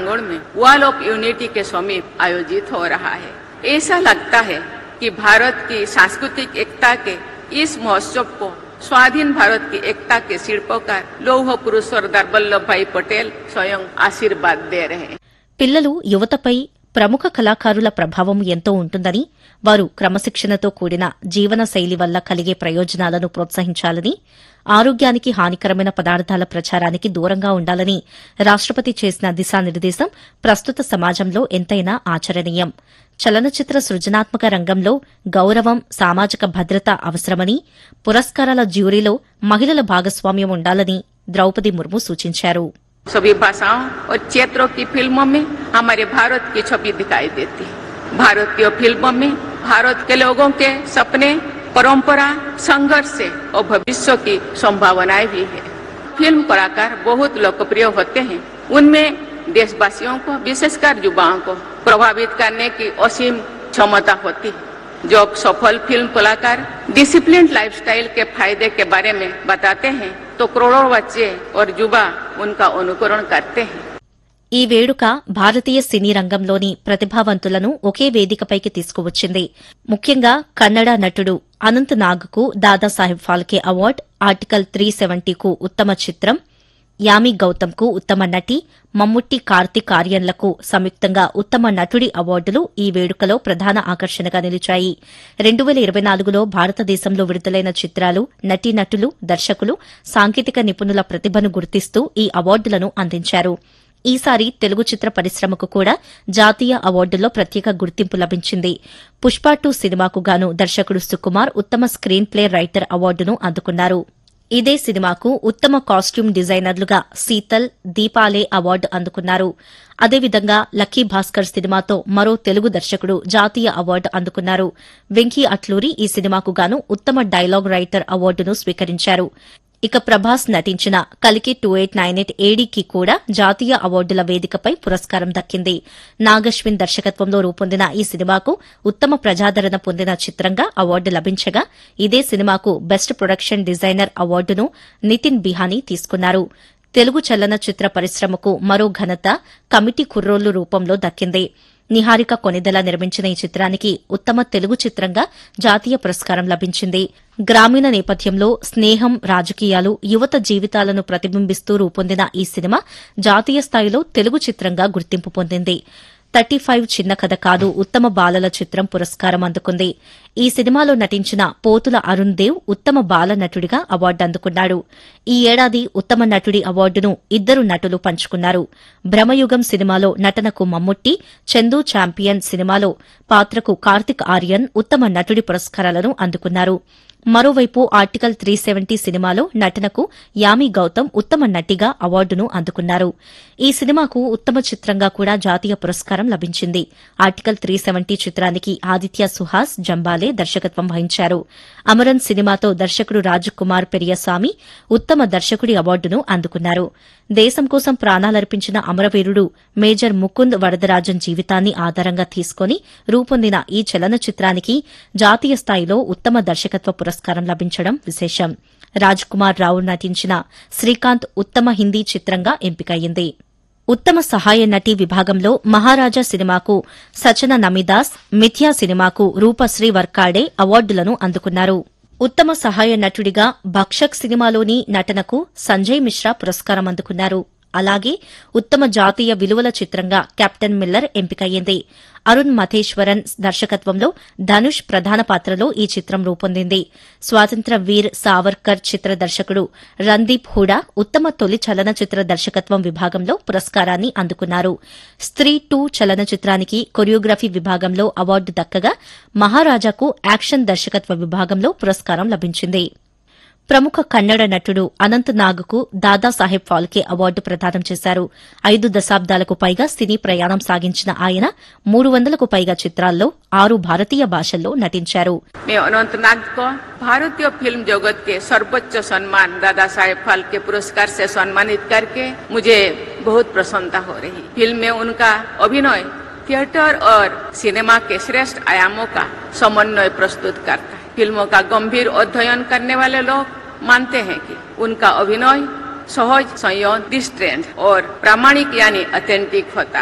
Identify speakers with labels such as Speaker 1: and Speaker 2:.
Speaker 1: प्रांगण में wall of unity के समीप आयोजित हो रहा है ऐसा लगता है कि भारत की सांस्कृतिक एकता के इस महोत्सव को स्वाधीन भारत की एकता के शिल्पकार लौह पुरुष सरदार वल्लभ भाई पटेल स्वयं आशीर्वाद दे रहे हैं
Speaker 2: పిల్లలు యువతపై ప్రముఖ కళాకారుల ప్రభావం ఎంతో ఉంటుందని వారు క్రమశిక్షణతో కూడిన జీవన శైలి వల్ల కలిగే ప్రయోజనాలను ప్రోత్సహించాలని ఆరోగ్యానికి హానికరమైన పదార్థాల ప్రచారానికి దూరంగా ఉండాలని రాష్టపతి చేసిన దిశానిర్దేశం ప్రస్తుత సమాజంలో ఎంతైనా ఆచరణీయం చలనచిత్ర సృజనాత్మక రంగంలో గౌరవం సామాజిక భద్రత అవసరమని పురస్కారాల జ్యూరీలో మహిళల భాగస్వామ్యం ఉండాలని ద్రౌపది ముర్ము సూచించారు
Speaker 1: सभी भाषाओं और क्षेत्रों की फिल्मों में हमारे भारत की छवि दिखाई देती है भारतीय फिल्मों में भारत के लोगों के सपने परंपरा संघर्ष से और भविष्य की संभावनाएं भी है फिल्म कलाकार बहुत लोकप्रिय होते हैं उनमें देशवासियों को विशेषकर युवाओं को प्रभावित करने की असीम क्षमता होती है जब सफल फिल्म कलाकार डिसिप्लिन लाइफस्टाइल के फायदे के बारे में बताते हैं तो करोड़ों बच्चे और युवा उनका अनुकरण करते हैं
Speaker 2: ఈ వేడుక భారతీయ సినీ రంగంలోని ప్రతిభావంతులను ఒకే వేదికపైకి తీసుకువచ్చింది ముఖ్యంగా కన్నడ నటుడు అనంత్ నాగ్కు Dadasaheb Phalke award article three సెవెంటీకు ఉత్తమ చిత్రం యామి గౌతమ్కు ఉత్తమ నటి మమ్ముట్టి కార్తిక్ ఆర్యన్లకు సంయుక్తంగా ఉత్తమ నటుడి అవార్డులు ఈ వేడుకలో ప్రధాన ఆకర్షణగా నిలిచాయి రెండు వేల ఇరవై నాలుగులో భారతదేశంలో విడుదలైన చిత్రాలు నటీనటులు దర్శకులు సాంకేతిక నిపుణుల ప్రతిభను గుర్తిస్తూ ఈ అవార్డులను అందించారు ఈసారి తెలుగు చిత్ర పరిశ్రమకు కూడా జాతీయ అవార్డుల్లో ప్రత్యేక గుర్తింపు లభించింది పుష్ప టూ సినిమాకు గాను దర్శకుడు సుకుమార్ ఉత్తమ స్క్రీన్ ప్లే రైటర్ అవార్డును అందుకున్నారు ఇదే సినిమాకు ఉత్తమ కాస్ట్యూమ్ డిజైనర్లుగా శీతల్ దీపాలే అవార్డు అందుకున్నారు అదేవిధంగా లక్కీ భాస్కర్ సినిమాతో మరో తెలుగు దర్శకుడు జాతీయ అవార్డు అందుకున్నారు వెంకీ అట్లూరి ఈ సినిమాకు గాను ఉత్తమ డైలాగ్ రైటర్ అవార్డును స్వీకరించారు ఇక ప్రభాస్ నటించిన కలికి టూ ఎయిట్ నైన్ ఎయిట్ ఏడీకి కూడా జాతీయ అవార్డుల వేదికపై పురస్కారం దక్కింది నాగశ్విన్ దర్శకత్వంలో రూపొందిన ఈ సినిమాకు ఉత్తమ ప్రజాదరణ పొందిన చిత్రంగా అవార్డు లభించగా ఇదే సినిమాకు బెస్ట్ ప్రొడక్షన్ డిజైనర్ అవార్డును నితిన్ బిహానీ తీసుకున్నారు తెలుగు చలనచిత్ర పరిశ్రమకు మరో ఘనత కమిటీ కుర్రోళ్లు రూపంలో దక్కింది నిహారిక కొనిదెల నిర్మించిన ఈ చిత్రానికి ఉత్తమ తెలుగు చిత్రంగా జాతీయ పురస్కారం లభించింది గ్రామీణ నేపథ్యంలో స్నేహం రాజకీయాలు యువత జీవితాలను ప్రతిబింబిస్తూ రూపొందిన ఈ సినిమా జాతీయ స్థాయిలో తెలుగు చిత్రంగా గుర్తింపు పొందింది థర్టీ ఫైవ్ చిన్న కథ కాదు ఉత్తమ బాలల చిత్రం పురస్కారం అందుకుంది ఈ సినిమాలో నటించిన పోతుల అరుణ్ దేవ్ ఉత్తమ బాల నటుడిగా అవార్డు అందుకున్నాడు ఈ ఏడాది ఉత్తమ నటుడి అవార్డును ఇద్దరు నటులు పంచుకున్నారు భ్రమయుగం సినిమాలో నటనకు మమ్ముట్టి చందు ఛాంపియన్ సినిమాలో పాత్రకు కార్తిక్ ఆర్యన్ ఉత్తమ నటుడి పురస్కారాలను అందుకున్నారు మరోవైపు ఆర్టికల్ త్రీ సెవెంటీ సినిమాలో నటనకు యామి గౌతమ్ ఉత్తమ నటిగా అవార్డును అందుకున్నారు ఈ సినిమాకు ఉత్తమ చిత్రంగా కూడా జాతీయ పురస్కారం లభించింది ఆర్టికల్ త్రీ సెవెంటీ చిత్రానికి ఆదిత్య సుహాస్ జంబాలే దర్శకత్వం వహించారు అమరన్ సినిమాతో దర్శకుడు రాజకుమార్ పెరియస్వామి ఉత్తమ దర్శకుడి అవార్డును అందుకున్నారు దేశం కోసం ప్రాణాలర్పించిన అమరవీరుడు మేజర్ ముకుంద్ వరదరాజన్ జీవితాన్ని ఆధారంగా తీసుకుని రూపొందిన ఈ చలనచిత్రానికి జాతీయ స్థాయిలో ఉత్తమ దర్శకత్వ పురస్కారం లభించడం విశేషం రాజ్ కుమార్ రావు నటించిన శ్రీకాంత్ ఉత్తమ హిందీ చిత్రంగా ఎంపికయ్యింది ఉత్తమ సహాయ నటి విభాగంలో మహారాజా సినిమాకు సచన నమిదాస్ మిథ్యా సినిమాకు రూపశ్రీ వర్కాడే అవార్డులను అందుకున్నారు ఉత్తమ సహాయ నటుడిగా భక్షక్ సినిమాలోని నటనకు సంజయ్ మిశ్రా పురస్కారం అందుకున్నారు అలాగే ఉత్తమ జాతీయ విలువల చిత్రంగా కెప్టెన్ మిల్లర్ ఎంపికయ్యింది అరుణ్ మథేశ్వరన్ దర్శకత్వంలో ధనుష్ ప్రధాన పాత్రలో ఈ చిత్రం రూపొందింది స్వాతంత్ర వీర్ సావర్కర్ చిత్ర దర్శకుడు రందీప్ హుడా ఉత్తమ తొలి చలనచిత్ర దర్శకత్వం విభాగంలో పురస్కారాన్ని అందుకున్నారు స్త్రీ టూ చలనచిత్రానికి కొరియోగ్రఫీ విభాగంలో అవార్డు దక్కగా మహారాజాకు యాక్షన్ దర్శకత్వ విభాగంలో పురస్కారం లభించింది ప్రముఖ కన్నడ నటుడు అనంత్ నాగ్కు దాదాసాహెబ్ ఫాల్కే అవార్డు ప్రదానం చేశారు ఐదు దశాబ్దాలకు పైగా సినీ ప్రయాణం సాగించిన ఆయన మూడు వందలకు పైగా చిత్రాల్లో ఆరు భారతీయ భాషల్లో నటించారు
Speaker 1: मैं अनंतनाग को भारतीय फिल्म जगत के सर्वोच्च सम्मान दादा साहेब फाल्के पुरस्कार से सम्मानित करके मुझे बहुत प्रसन्नता हो रही फिल्म में उनका अभिनय थिएटर और सिनेमा के श्रेष्ठ आयामों का समन्वय प्रस्तुत करता है फिल्मों का गंभीर अध्ययन करने वाले लोग मानते हैं कि उनका अभिनय सहज संयम डिस्ट्रेंड और प्रामाणिक यानी ऑथेंटिक होता